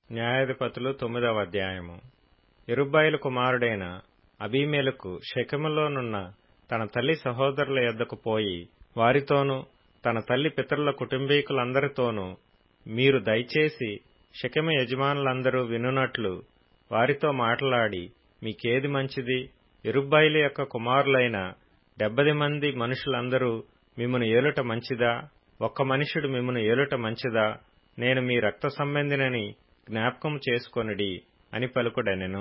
న్యాయాధిపతులు తొమ్మిదవ అధ్యాయము ఇరుబ్బాయిలు కుమారుడైన అబీమెలకు షెకెములోనున్న తన తల్లి సహోదరుల యొద్దకు పోయి వారితోనూ తన తల్లి పితరుల కుటుంబీకులందరితోనూ మీరు దయచేసి షెకెము యజమానులందరూ వినునట్లు వారితో మాట్లాడి మీకేది మంచిది ఇరుబ్బాయిల యొక్క కుమారులైన డెబ్బది మంది మనుషులందరూ మిమ్మను ఏలుట మంచిదా ఒక్క మనుషుడు మిమ్మను ఏలుట మంచిదా నేను మీ రక్త సంబంధినని జ్ఞాపకం చేసుకొనిడి అని పలుకుడనెను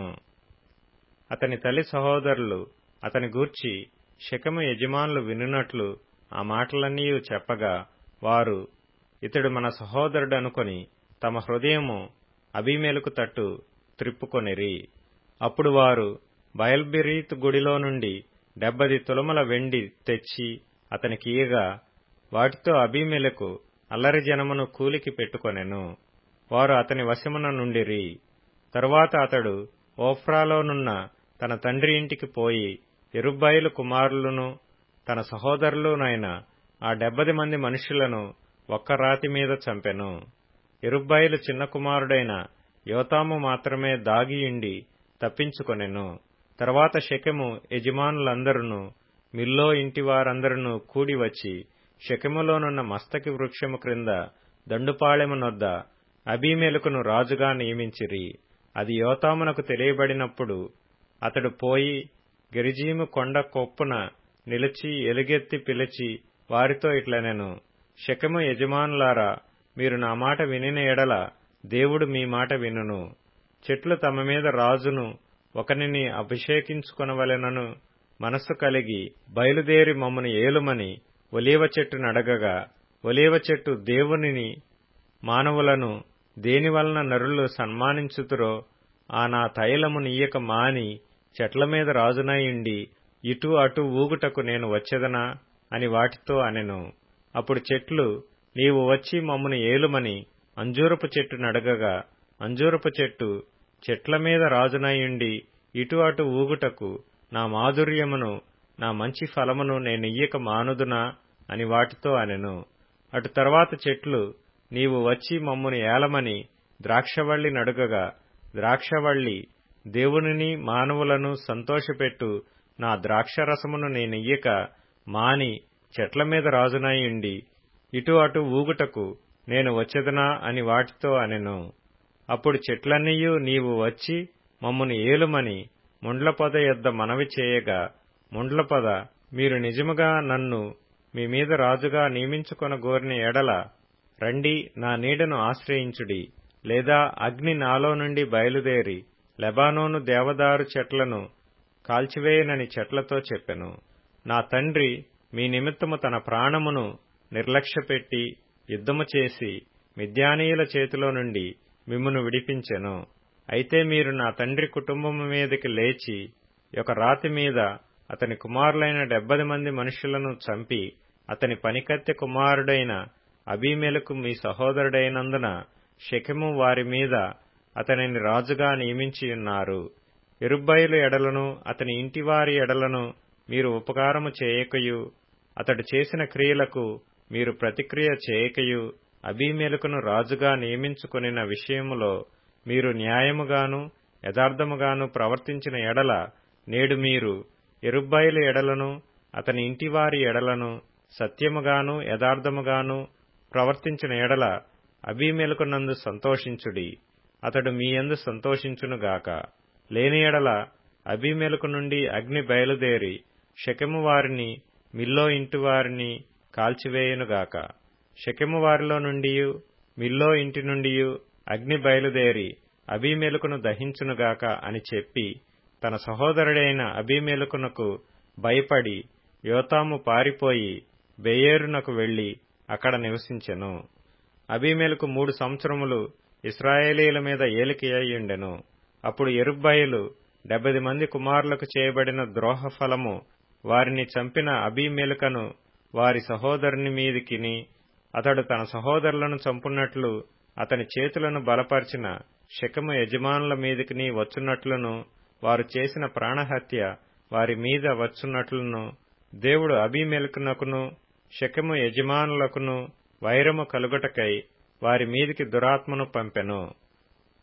అతని తల్లి సహోదరులు అతని గూర్చి శకము యజమానులు వినున్నట్లు ఆ మాటలన్నీ చెప్పగా వారు ఇతడు మన సహోదరుడు అనుకొని తమ హృదయము అభిమేలకు తట్టు త్రిప్పుకొనిరి అప్పుడు వారు బయల్బెరీత్ గుడిలో నుండి డెబ్బది తులముల వెండి తెచ్చి అతనికి ఇయ్యగా వాటితో అభిమేలకు అల్లరి జనమును కూలికి పెట్టుకొనెను వారు అతని వశమున నుండిరి తరువాత అతడు ఓఫ్రాలోనున్న తన తండ్రి ఇంటికి పోయి ఎరుబ్బాయిలు కుమారులను తన సహోదరులునైన ఆ డెబ్బది మంది మనుషులను ఒక్క రాతి మీద చంపెను ఎరుబ్బాయిలు చిన్న కుమారుడైన యోతాము మాత్రమే దాగియుండి తప్పించుకొనెను తర్వాత శకెము యజమానులందరూ మిల్లో ఇంటి వారందరూ కూడి వచ్చి శకెములోనున్న మస్తకి వృక్షము క్రింద దండుపాళెమునొద్ద అబీమెలకును రాజుగా నియమించిరి అది యోతామునకు తెలియబడినప్పుడు అతడు పోయి గెరిజీము కొండ కొప్పున నిలిచి ఎలుగెత్తి పిలిచి వారితో ఇట్లనెను శకము యజమానులారా మీరు నా మాట వినిన ఎడల దేవుడు మీ మాట వినును చెట్లు తమ మీద రాజును ఒకనిని అభిషేకించుకొనవలెనను మనస్సు కలిగి బయలుదేరి మమ్మను ఏలుమని ఒలీవ చెట్టు నడగగా ఒలీవ చెట్టు దేవునిని మానవులను దేనివలన నరులు సన్మానించుతురో ఆ నా తైలము నీయక మాని చెట్ల మీద రాజునయుండి ఇటు అటు ఊగుటకు నేను వచ్చేదనా అని వాటితో అనెను అప్పుడు చెట్లు నీవు వచ్చి మమ్మను ఏలుమని అంజూరపు చెట్టు నడగగా అంజూరపు చెట్టు చెట్ల మీద రాజునయుండి ఇటు అటు ఊగుటకు నా మాధుర్యమును నా మంచి ఫలమును నేనియ్యక మానుదునా అని వాటితో అనెను అటు తర్వాత చెట్లు నీవు వచ్చి మమ్మును ఏలమని ద్రాక్షవల్లి నడుగగా ద్రాక్షవల్లి దేవునిని మానవులను సంతోషపెట్టు నా ద్రాక్షరసమును నేనియ్యక మాని చెట్ల మీద రాజునయుండి ఇటు అటు ఊగుటకు నేను వచ్చెదనా అని వాటితో అనెను అప్పుడు చెట్లన్నీయూ నీవు వచ్చి మమ్మును ఏలుమని ముండ్లపొద యొద్ద మనవి చేయగా ముండ్లపొద మీరు నిజముగా నన్ను మీ మీద రాజుగా నియమించుకొనగోరిన ఎడల రండి నా నీడను ఆశ్రయించుడి లేదా అగ్ని నాలో నుండి బయలుదేరి లెబానోను దేవదారు చెట్లను కాల్చివేయనని చెట్లతో చెప్పెను నా తండ్రి మీ నిమిత్తము తన ప్రాణమును నిర్లక్ష్యపెట్టి యుద్ధము చేసి మిద్యానీయుల చేతిలో నుండి మిమ్మును విడిపించెను అయితే మీరు నా తండ్రి కుటుంబము మీదకి లేచి ఒక రాతి మీద అతని కుమారులైన డెబ్బది మంది మనుషులను చంపి అతని పనికత్తె కుమారుడైన అబీమెలకు మీ సహోదరుడైనందున శకెము వారి మీద అతనిని రాజుగా నియమించియున్నారు ఇరుబ్బైలు ఎడలను అతని ఇంటివారి ఎడలను మీరు ఉపకారము చేయకయు అతడు చేసిన క్రియలకు మీరు ప్రతిక్రియ చేయకయు అబీమెలకును రాజుగా నియమించుకొనిన విషయములో మీరు న్యాయముగాను యథార్థముగాను ప్రవర్తించిన ఎడల నేడు మీరు ఎరుబ్బైలు ఎడలను అతని ఇంటివారి ఎడలను సత్యముగాను యథార్థముగాను ప్రవర్తించిన ఎడల అబీమెలకునందు సంతోషించుడి అతడు మీయందు సంతోషించునుగాక లేని ఎడల అబీమెలకు నుండి అగ్ని బయలుదేరి శకెము వారిని మిల్లో ఇంటి వారిని కాల్చివేయునుగాక శకెము వారిలో నుండి మిల్లో ఇంటి నుండి అగ్ని బయలుదేరి అబీమెలకును దహించునుగాక అని చెప్పి తన సహోదరుడైన అబీమెలకునకు భయపడి యోతాము పారిపోయి బెయేరునకు వెళ్లి అక్కడ నివసించెను అబీమెలకు మూడు సంవత్సరములు ఇస్రాయేలీల మీద ఏలికి అయ్యుండెను అప్పుడు ఎరుబ్బాయిలు డెబ్బది మంది కుమారులకు చేయబడిన ద్రోహ ఫలము వారిని చంపిన అబీమెలకను వారి సహోదరుని మీదికిని అతడు తన సహోదరులను చంపున్నట్లు అతని చేతులను బలపరిచిన శకము యజమానుల మీదికిని వచ్చున్నట్లును వారు చేసిన ప్రాణహత్య వారి మీద వచ్చున్నట్లును దేవుడు అబీమెలకునకును శకము యజమానులకును వైరము కలుగుటకై వారి మీదికి దురాత్మను పంపెను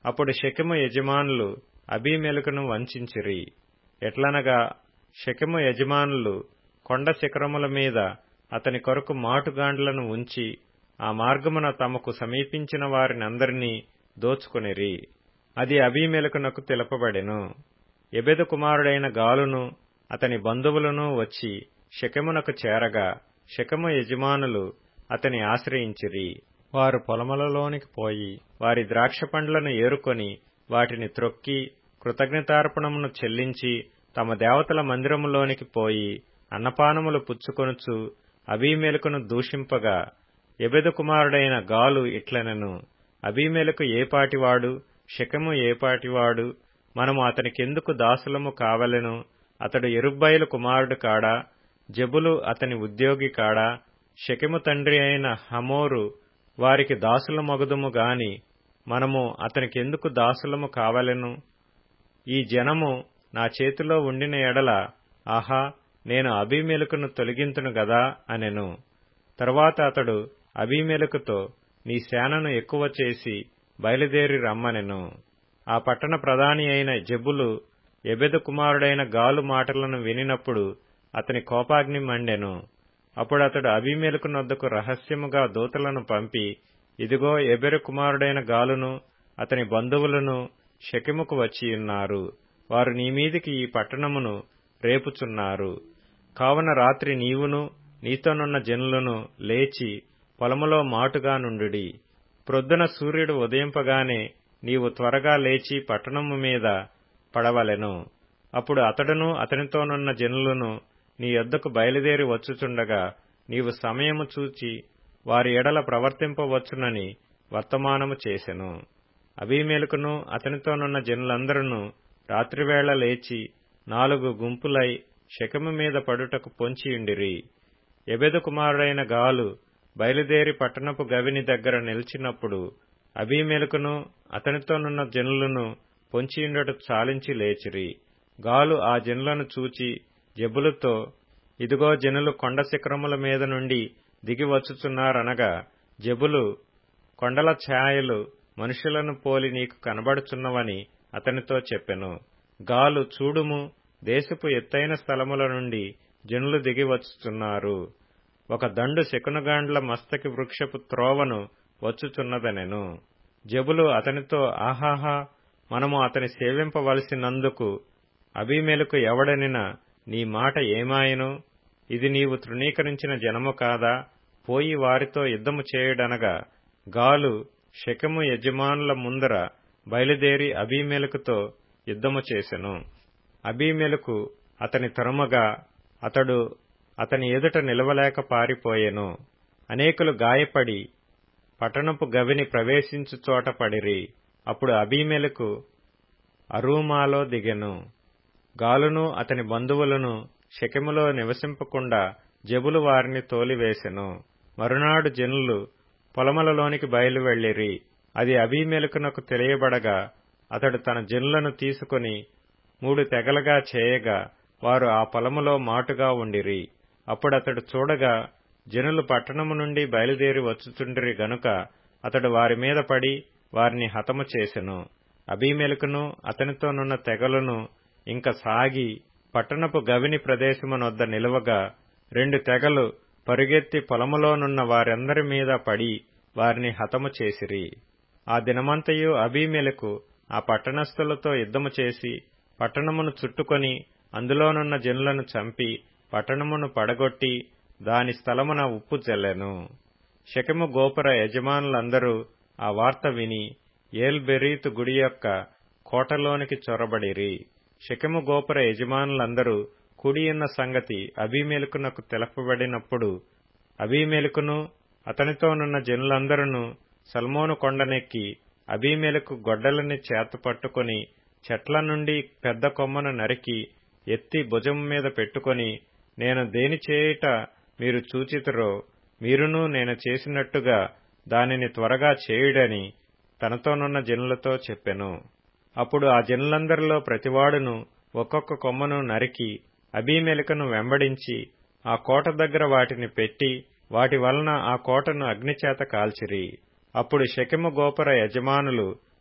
అప్పుడు శకెము యజమానులు అబీమెలకును వంచిరి ఎట్లనగా శకెము యజమానులు కొండ శిఖరముల మీద అతని కొరకు మాటుగాండ్లను ఉంచి ఆ మార్గమున తమకు సమీపించిన వారినందరినీ దోచుకొనిరి అది అబీమెలకునకు తెలుపబడెను ఎబెదు కుమారుడైన గాలును అతని బంధువులను వచ్చి శకెమునకు చేరగా శకము యజమానులు అతని ఆశ్రయించిరి వారు పొలములలోనికి పోయి వారి ద్రాక్ష పండ్లను ఏరుకొని వాటిని త్రొక్కి కృతజ్ఞతార్పణమును చెల్లించి తమ దేవతల మందిరములోనికి పోయి అన్నపానములు పుచ్చుకొనుచు అబీమెలకును దూషింపగా ఎబెదు కుమారుడైన గాలు ఇట్లనెను అబీమెలకు ఏపాటివాడు శకము ఏపాటివాడు మనము అతనికెందుకు దాసులము కావలెను అతడు ఎరుబ్బయలు కుమారుడు కాడా జబులు అతని ఉద్యోగి కాడా శకెము తండ్రి అయిన హమోరు వారికి దాసుల మగుదుము గాని మనము అతనికెందుకు దాసులము కావలెను ఈ జనము నా చేతిలో ఉండిన ఎడల ఆహా నేను అభిమెలకును తొలగింతును గదా అనెను తరువాత అతడు అభిమెలకుతో నీ సేనను ఎక్కువ చేసి బయలుదేరి రమ్మనెను ఆ పట్టణ ప్రధాని అయిన జబులు ఎబెదు కుమారుడైన గాలు మాటలను వినినప్పుడు అతని కోపాగ్ని మండెను అప్పుడు అతడు అభిమేలకు నొద్దకు రహస్యముగా దూతలను పంపి ఇదిగో ఎబెరు కుమారుడైన గాలును అతని బంధువులను శకెముకు వచ్చియున్నారు వారు నీమీదికి ఈ పట్టణమును రేపుచున్నారు కావున రాత్రి నీవును నీతోనున్న జనులను లేచి పొలములో మాటుగా నుండుడి ప్రొద్దున సూర్యుడు ఉదయింపగానే నీవు త్వరగా లేచి పట్టణము మీద పడవలెను అప్పుడు అతడును అతనితోనున్న జనులను నీ యొద్దకు బయలుదేరి వచ్చుచుండగా నీవు సమయము చూచి వారి ఎడల ప్రవర్తింపవచ్చునని వర్తమానము చేసెను అభిమేలుకును అతనితోనున్న జనులందరూ రాత్రివేళ లేచి నాలుగు గుంపులై శకము మీద పడుటకు పొంచియుండిరి ఎబెదు కుమారుడైన గాలు బయలుదేరి పట్టణపు గవిని దగ్గర నిలిచినప్పుడు అభిమేలుకును అతనితోనున్న జనులను పొంచియుండట చాలించి లేచిరి గాలు ఆ జనులను చూచి జబులుతో ఇదిగో జనులు కొండ శిఖరముల మీద నుండి దిగి వచ్చుచున్నారనగా జబులు కొండల ఛాయలు మనుషులను పోలి నీకు కనబడుచున్నవని అతనితో చెప్పెను గాలు చూడుము దేశపు ఎత్తైన స్థలముల నుండి జనులు దిగి వచ్చుచున్నారు ఒక దండు శకునగాండ్ల మస్తకి వృక్షపు త్రోవను వచ్చుచున్నదనెను జబులు అతనితో ఆహాహా మనము అతని సేవింపవలసినందుకు అభిమేలకు ఎవడనిన నీ మాట ఏమాయను ఇది నీవు తృణీకరించిన జనము కాదా పోయి వారితో యుద్ధము చేయుడనగా గాలు శకము యజమానుల ముందర బయలుదేరి అభిమేలకుతో యుద్ధము చేసెను అభిమేలకు అతని తరుమగా అతడు అతని ఎదుట నిలవలేక పారిపోయెను అనేకులు గాయపడి పట్టణపు గవిని ప్రవేశించు చోట పడిరి అప్పుడు అభిమేలకు అరూమాలో దిగెను గాలును అతని బంధువులను శకెములో నివసింపకుండా జబులు వారిని తోలివేసెను మరునాడు జనులు పొలములలోనికి బయలు వెళ్లిరి అది అభిమేలకునకు తెలియబడగా అతడు తన జనులను తీసుకుని మూడు తెగలుగా చేయగా వారు ఆ పొలములో మాటుగా ఉండిరి అప్పుడతడు చూడగా జనులు పట్టణము నుండి బయలుదేరి వచ్చుచుండిరి గనుక అతడు వారి మీద పడి వారిని హతము చేసెను అభిమేలకును అతనితోనున్న తెగలను ఇంక సాగి పట్టణపు గవిని ప్రదేశమునొద్ద నిలువగా రెండు తెగలు పరుగెత్తి పొలములోనున్న వారందరి మీద పడి వారిని హతము చేసిరి ఆ దినమంతయు అబీమెలకు ఆ పట్టణస్థులతో యుద్ధము చేసి పట్టణమును చుట్టుకొని అందులోనున్న జనులను చంపి పట్టణమును పడగొట్టి దాని స్థలమున ఉప్పు చెల్లెను శకము గోపుర యజమానులందరూ ఆ వార్త విని ఏల్బెరీతు గుడి యొక్క కోటలోనికి చొరబడిరి శకము గోపుర యజమానులందరూ కూడియున్న సంగతి అభిమేలుకునకు తెలపబడినప్పుడు అభిమేలుకును అతనితోనున్న జనులందరూ సల్మోను కొండనెక్కి అభిమేలకు గొడ్డలని చేత పట్టుకుని చెట్ల నుండి పెద్ద కొమ్మను నరికి ఎత్తి భుజం మీద పెట్టుకుని నేను దేని చేయుట మీరు చూచితురో మీరును నేను చేసినట్టుగా దానిని త్వరగా చేయుడని తనతోనున్న జనులతో చెప్పెను అప్పుడు ఆ జనులందరిలో ప్రతివాడును ఒక్కొక్క కొమ్మను నరికి అబీమెలికను వెంబడించి ఆ కోట దగ్గర వాటిని పెట్టి వాటి వలన ఆ కోటను అగ్నిచేత కాల్చిరి అప్పుడు శకెము గోపుర యజమానులు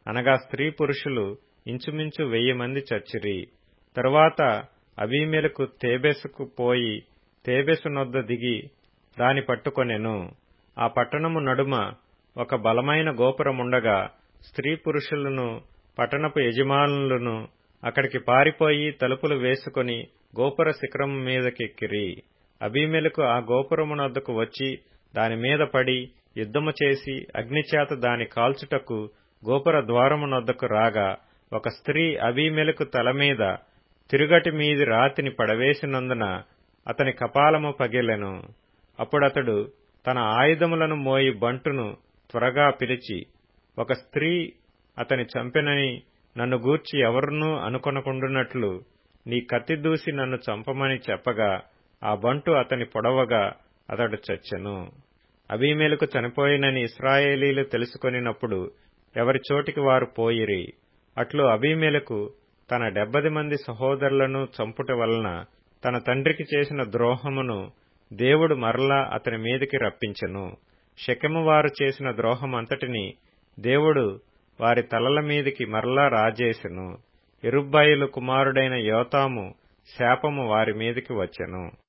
అనగా స్త్రీ పురుషులు ఇంచుమించు వెయ్యి మంది చచ్చిరి తరువాత అబీమెలకు తేబెసుకు పోయి తేబెసు నొద్ద దిగి దాని పట్టుకొనెను ఆ పట్టణము నడుమ ఒక బలమైన గోపురముండగా స్త్రీ పురుషులను పట్టణపు యజమానులను అక్కడికి పారిపోయి తలుపులు వేసుకుని గోపుర శిఖరము మీదకెక్కిరి అబీమెలకు ఆ గోపురమునొద్దకు వచ్చి దాని మీద పడి యుద్ధము చేసి అగ్నిచేత దాని కాల్చుటకు గోపుర ద్వారమునొద్దకు రాగా ఒక స్త్రీ అబీమెలకు తల మీద తిరుగటి మీది రాతిని పడవేసినందున అతని కపాలము పగిలెను అప్పుడతడు తన ఆయుధములను మోయి బంటును త్వరగా పిలిచి ఒక స్త్రీ అతని చంపెనని నన్ను గూర్చి ఎవరునూ అనుకొనకుండునట్లు నీ కత్తి దూసి నన్ను చంపమని చెప్పగా ఆ బంటు అతని పొడవగా అతడు చచ్చెను అబీమేలకు చనిపోయినని ఇస్రాయేలీలు తెలుసుకొనినప్పుడు ఎవరి చోటికి వారు పోయిరి అట్లు అబీమేలకు తన డెబ్బది మంది సహోదరులను చంపుట వలన తన తండ్రికి చేసిన ద్రోహమును దేవుడు మరలా అతని మీదికి రప్పించెను శకెము వారు చేసిన ద్రోహమంతటిని దేవుడు వారి తలల మీదికి మరలా రాజేసెను ఇరుబ్బయిలు కుమారుడైన యోతాము శాపము వారి మీదికి వచ్చెను